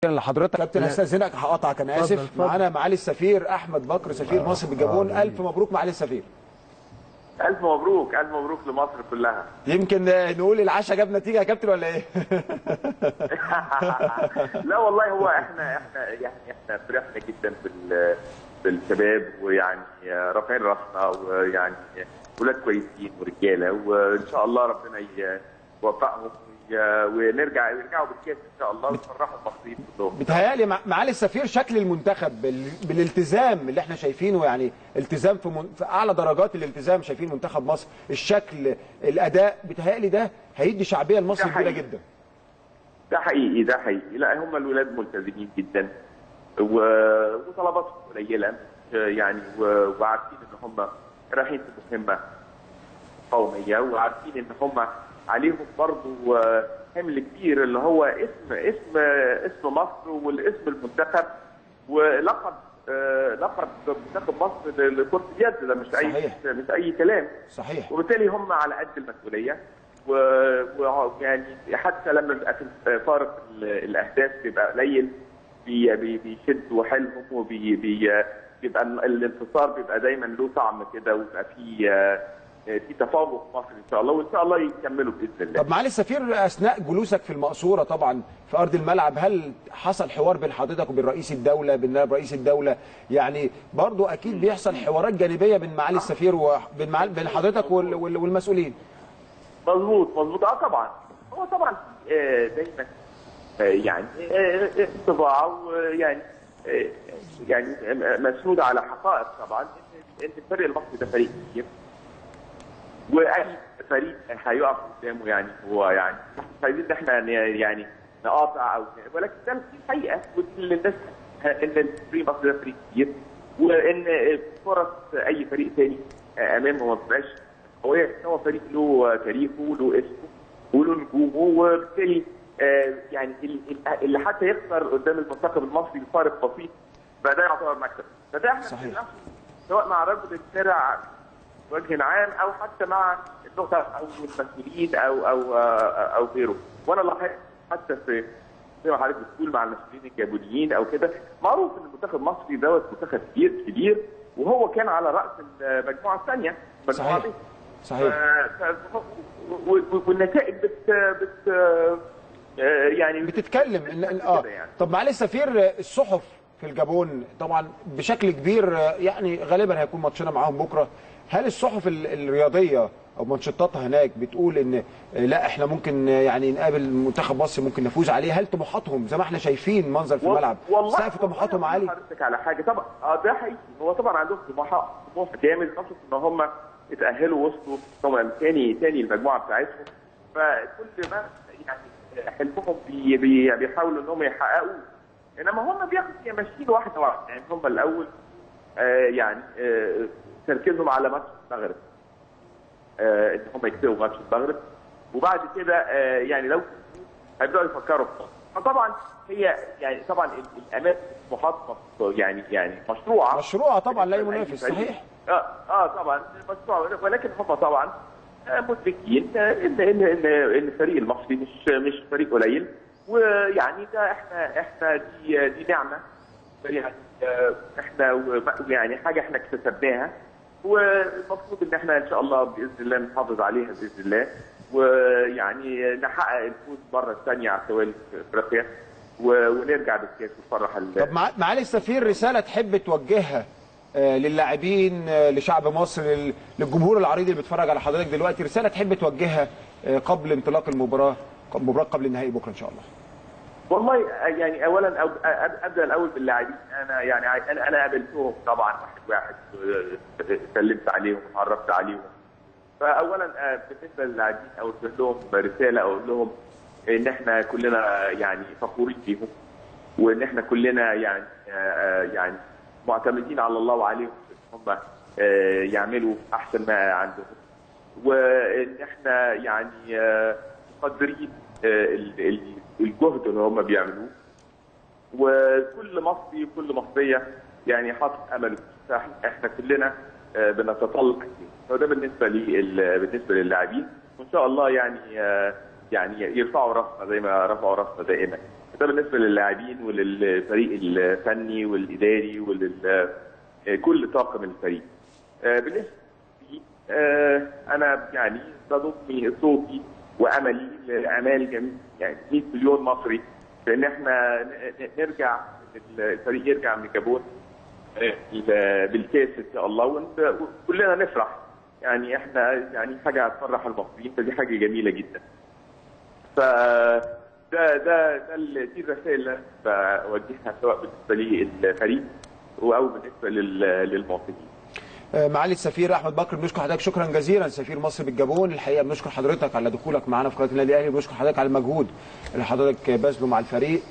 لحضرتك كابتن استاذنك هقطعك انا اتفضل، اسف اتفضل. معانا معالي السفير احمد بكر سفير مصر بالجابون الف مبروك معالي السفير ألف مبروك ألف مبروك لمصر كلها يمكن نقول العشاء جاب نتيجه يا كابتن ولا ايه لا والله هو احنا احنا يعني احنا فرحنا جدا بال بالشباب ويعني رافعين راسنا ويعني ولاد كويسين ورجاله وان شاء الله ربنا يوفقهم وي- ونرجع يرجعوا بالكاس ان شاء الله ويفرحوا المصريين كلهم بتهيألي مع- معالي السفير شكل المنتخب بال... بالالتزام اللي احنا شايفينه يعني التزام في, من... في اعلى درجات الالتزام شايفين منتخب مصر الشكل الاداء بتهيألي ده هيدي شعبيه لمصر ده كبيره حقيقي. جدا ده حقيقي ده حقيقي لا هم الولاد ملتزمين جدا و- وطلباتهم قليله مش يعني و- وعارفين ان هم رايحين في مهمه قوميه وعارفين ان هم عليهم برضو آه، حمل كبير اللي هو اسم اسم اسم مصر والاسم المنتخب ولقب آه، لقب منتخب مصر لكره اليد ده مش اي صحيح. مش اي كلام صحيح وبالتالي هم على قد المسؤوليه و- ويعني حتى لما بيبقى في فارق ال- الاهداف بيبقى قليل بي- بي- بيشدوا حيلهم وبي بي- بيبقى ال- الانتصار بيبقى دايما له طعم كده ويبقى في في تفوق مصر ان شاء الله وان شاء الله يكملوا باذن الله. طب معالي السفير اثناء جلوسك في المقصوره طبعا في ارض الملعب هل حصل حوار بين حضرتك وبين رئيس الدوله بين نائب رئيس الدوله يعني برضو اكيد بيحصل حوارات جانبيه بين معالي السفير وبين معالي بين حضرتك وال- وال- والمسؤولين مظبوط مظبوط اه طبعا هو طبعا آه، دايما آه، يعني آه، آه، انطباع ويعني آه، يعني آه، مسنود على حقائق طبعا ان إن الفريق المصري ده فريق كبير واي فريق هيقف قدامه يعني هو يعني مش عايزين ان احنا ن- يعني نقاطع او ولكن ده دي الحقيقه ودي اللي الناس ان الفريق المصري ده فريق كبير وان فرص اي فريق تاني امامه ما بتبقاش قويه إن هو فريق له تاريخه له اسمه وله نجومه وبالتالي آه، يعني ال- ال- اللي حتى يخسر قدام المنتخب المصري بفارق بسيط فده يعتبر مكسب فده احنا صحيح. بنلاحظه سواء مع رجل الشارع بوجه عام او حتى مع النقطه او المسؤولين او او آه، او غيره وانا لاحظت حتى في زي ما حضرتك بتقول مع المسؤولين الجابونيين او كده معروف ان المنتخب المصري دوت منتخب كبير كبير وهو كان على راس المجموعه الثانيه المجموعه صحيح. دي صحيح ف- ف- و- و- والنتائج بت بت آه، يعني بتتكلم إن إن- اه كده يعني. طب معالي السفير الصحف في الجابون طبعا بشكل كبير آه، يعني غالبا هيكون ماتشنا معاهم بكره هل الصحف ال- الرياضيه او مانشيتاتها هناك بتقول ان آه، لا احنا ممكن آه، يعني نقابل منتخب مصر ممكن نفوز عليه هل طموحاتهم زي ما احنا شايفين منظر في الملعب والله سقف طموحاتهم والله عالي حضرتك على حاجه طبعا اه ده حقيقي هو طبعا عندهم طموح طموح جامد خاصه ان هم اتاهلوا وصلوا هم ثاني ثاني المجموعه بتاعتهم فكل ما يعني حلمهم بي بي بيحاولوا ان هم يحققوه انما هم بياخدوا ماشيين واحده واحده يعني هم الاول آه يعني آه تركيزهم على ماتش المغرب آه ان هم يكسبوا ماتش المغرب وبعد كده آه يعني لو هيبداوا يفكروا في مصر. فطبعا هي يعني طبعا ال- الامال طموحات مصر يعني يعني مشروعه مشروعة طبعا لا بالنسبة لأي ينافس فريق. صحيح اه اه طبعا مشروع ولكن هم طبعا آه، مدركين آه، ان ان ان ان الفريق المصري مش مش فريق قليل ويعني ده احنا احنا دي دي نعمه يعني آه، احنا و- يعني حاجه احنا اكتسبناها والمفروض ان احنا ان شاء الله باذن الله نحافظ عليها باذن الله ويعني نحقق الفوز مره ثانيه على التوالي في افريقيا و- ونرجع بالكاس ونفرح ال- طب مع- معالي السفير رسالة تحب توجهها آه، للاعبين آه، لشعب مصر لل- للجمهور العريض اللي بيتفرج على حضرتك دلوقتي رسالة تحب توجهها آه، قبل انطلاق المباراة مباراة قبل النهائي بكرة إن شاء الله والله يعني اولا أو أب- ابدا الاول باللاعبين انا يعني انا انا قابلتهم طبعا واحد واحد آه، سلمت عليهم اتعرفت عليهم فاولا آه، بالنسبه للاعبين اوجه لهم رساله اقول لهم ان احنا كلنا يعني فخورين بيهم وان احنا كلنا يعني آه، آه، يعني معتمدين على الله وعليهم ان هم آه، يعملوا احسن ما عندهم وان احنا يعني آه، مقدرين آه، ال- ال- الجهد اللي هم بيعملوه وكل مصري وكل مصريه يعني حاطط امل فيه. احنا كلنا آه، بنتطلع فيه. فده بالنسبه لي بالنسبه للاعبين وان شاء الله يعني آه، يعني يرفعوا راسنا زي ما رفعوا راسنا دائما ده بالنسبه للاعبين وللفريق الفني والاداري ولكل طاقم الفريق آه، بالنسبه لي آه، انا يعني تضمي صوتي واملي لامال جميع يعني 100 مليون مصري بان احنا ن- ن- نرجع الفريق يرجع من الجابون آه، بالكاس ان شاء الله ون- وكلنا نفرح يعني احنا يعني حاجه هتفرح المصريين فدي حاجه جميله جدا ف ده ده ده ال- دي الرسائل اللي أنا بوجهها سواء بالنسبه للفريق او بالنسبه لل- للمواطنين آه، معالي السفير احمد بكر بنشكر حضرتك شكرا جزيلا سفير مصر بالجابون الحقيقه بنشكر حضرتك على دخولك معنا في قناه النادي الاهلي وبنشكر حضرتك على المجهود اللي حضرتك باذله مع الفريق